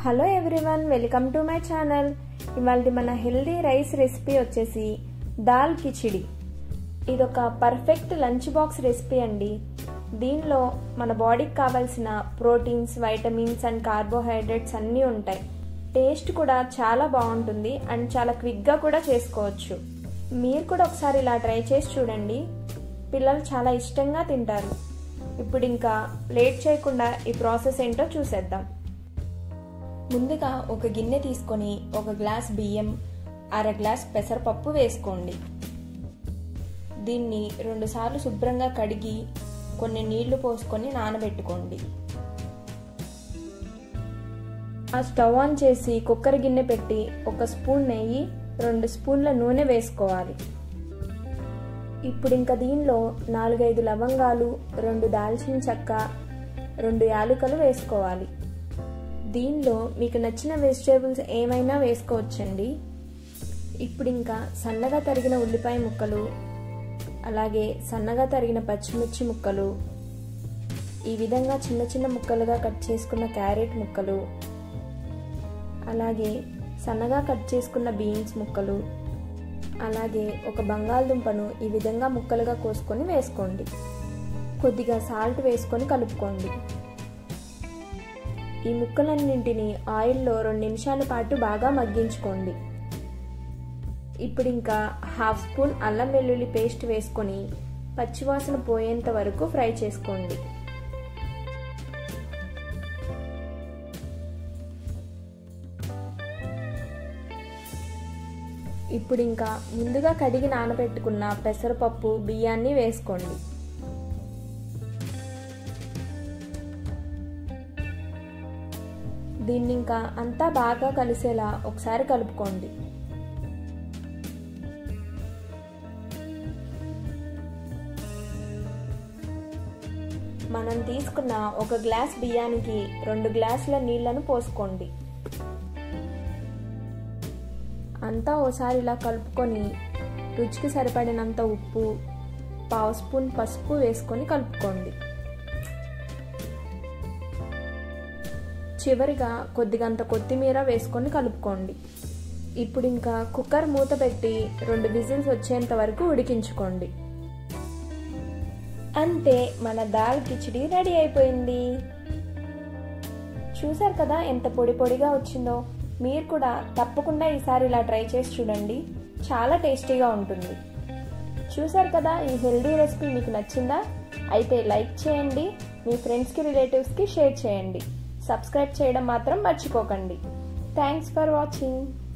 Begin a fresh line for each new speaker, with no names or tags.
hello everyone welcome to my channel ఇవాళ మన healthy rice recipe వచ్చేసి దాల్ కిచిడి ఇదొక పర్ఫెక్ట్ లంచ్ బాక్స్ రెసిపీ అండి దీనిలో మన బాడీకి కావాల్సిన ప్రోటీన్స్ వైటమిన్స్ అండ్ కార్బోహైడ్రేట్స్ అన్నీ ఉంటాయి టేస్ట్ కూడా చాలా బాగుంటుంది అండ్ చాలా క్విక్గా కూడా చేసుకోవచ్చు మీరు కూడా ఒకసారి ఇలా ట్రై చేసి చూడండి పిల్లలు చాలా ఇష్టంగా తింటారు ఇప్పుడు ఇంకా లేట్ చేయకుండా ఈ ప్రాసెస్ ఏంటో చూసేద్దాం ముందుగా ఒక గిన్నె తీసుకొని ఒక గ్లాస్ బియ్యం అర గ్లాస్ పెసరపప్పు వేసుకోండి దీన్ని రెండుసార్లు శుభ్రంగా కడిగి కొన్ని నీళ్లు పోసుకొని నానబెట్టుకోండి ఆ స్టవ్ ఆన్ చేసి కుక్కర్ గిన్నె పెట్టి ఒక స్పూన్ నెయ్యి రెండు స్పూన్ల నూనె వేసుకోవాలి ఇప్పుడు ఇంకా దీనిలో నాలుగైదు లవంగాలు రెండు దాల్చిన చెక్క రెండు యాలుకలు వేసుకోవాలి దీనిలో మీకు నచ్చిన వెజిటేబుల్స్ ఏమైనా వేసుకోవచ్చండి ఇప్పుడు ఇంకా సన్నగా తరిగిన ఉల్లిపాయ ముక్కలు అలాగే సన్నగా తరిగిన పచ్చిమిర్చి ముక్కలు ఈ విధంగా చిన్న చిన్న ముక్కలుగా కట్ చేసుకున్న క్యారెట్ ముక్కలు అలాగే సన్నగా కట్ చేసుకున్న బీన్స్ ముక్కలు అలాగే ఒక బంగాళదుంపను ఈ విధంగా ముక్కలుగా కోసుకొని వేసుకోండి కొద్దిగా సాల్ట్ వేసుకొని కలుపుకోండి ఈ ముక్కలన్నింటినీ ఆయిల్లో రెండు నిమిషాల పాటు బాగా మగ్గించుకోండి ఇప్పుడు ఇంకా హాఫ్ స్పూన్ అల్లం వెల్లుల్లి పేస్ట్ వేసుకొని పచ్చివాసన పోయేంత వరకు ఫ్రై చేసుకోండి ఇప్పుడు ఇంకా ముందుగా కడిగి నానబెట్టుకున్న పెసరపప్పు బియ్యాన్ని వేసుకోండి దీన్ని ఇంకా అంతా బాగా కలిసేలా ఒకసారి కలుపుకోండి మనం తీసుకున్న ఒక గ్లాస్ బియ్యానికి రెండు గ్లాసుల నీళ్లను పోసుకోండి అంతా ఓసారి ఇలా కలుపుకొని రుచికి సరిపడినంత ఉప్పు పావు స్పూన్ పసుపు వేసుకొని కలుపుకోండి చివరిగా కొద్దిగంత కొత్తిమీర వేసుకొని కలుపుకోండి ఇప్పుడు ఇంకా కుక్కర్ మూత పెట్టి రెండు విజిల్స్ వచ్చేంత వరకు ఉడికించుకోండి అంతే మన దాల్ కిచిడి రెడీ అయిపోయింది చూసారు కదా ఎంత పొడి పొడిగా వచ్చిందో మీరు కూడా తప్పకుండా ఈసారి ఇలా ట్రై చేసి చూడండి చాలా టేస్టీగా ఉంటుంది చూసారు కదా ఈ హెల్దీ రెసిపీ మీకు నచ్చిందా అయితే లైక్ చేయండి మీ ఫ్రెండ్స్కి రిలేటివ్స్కి షేర్ చేయండి సబ్స్క్రైబ్ చేయడం మాత్రం మర్చిపోకండి థ్యాంక్స్ ఫర్ వాచింగ్